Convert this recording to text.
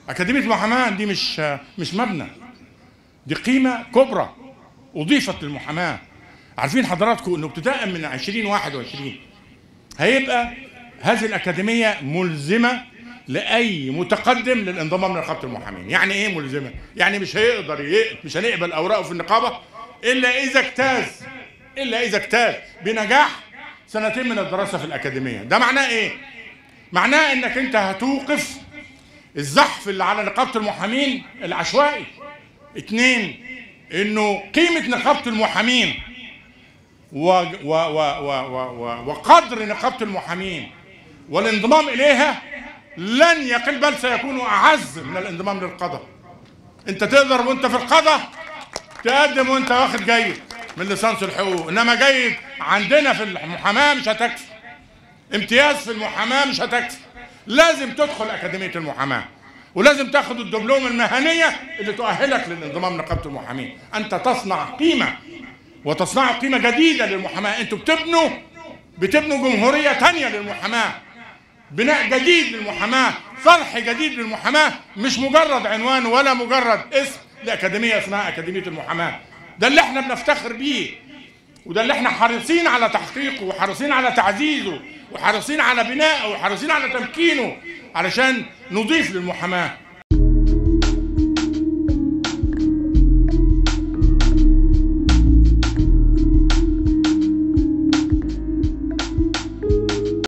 أكاديمية المحاماة دي مش مش مبنى دي قيمة كبرى أضيفت للمحاماة عارفين حضراتكم إنه ابتداء من 2021 هيبقى هذه الأكاديمية ملزمة لأي متقدم للانضمام لنقابة المحامين يعني إيه ملزمة؟ يعني مش هيقدر ي... مش هنقبل أوراقه في النقابة إلا إذا اجتاز إلا إذا اجتاز بنجاح سنتين من الدراسة في الأكاديمية ده معناه إيه؟ معناه إنك أنت هتوقف الزحف اللي على نقابة المحامين العشوائي اتنين انه قيمة نقابة المحامين و و و و و و وقدر نقابة المحامين والانضمام اليها لن يقل بل سيكون اعز من الانضمام للقضاء انت تقدر وانت في القضاء تقدم وانت واخد جيد من ليسانس الحقوق انما جيد عندنا في المحاماة مش هتكفي امتياز في المحاماة مش هتكفي لازم تدخل أكاديمية المحاماة ولازم تاخد الدبلوم المهنية اللي تؤهلك للانضمام لنقابة المحامين أنت تصنع قيمة وتصنع قيمة جديدة للمحاماة أنتوا بتبنوا بتبنوا جمهورية تانية للمحاماة بناء جديد للمحاماة صرح جديد للمحاماة مش مجرد عنوان ولا مجرد اسم لأكاديمية اسمها أكاديمية المحاماة ده اللي احنا بنفتخر بيه وده اللي احنا حريصين على تحقيقه وحريصين على تعزيزه وحريصين على بنائه وحريصين على تمكينه علشان نضيف للمحاماة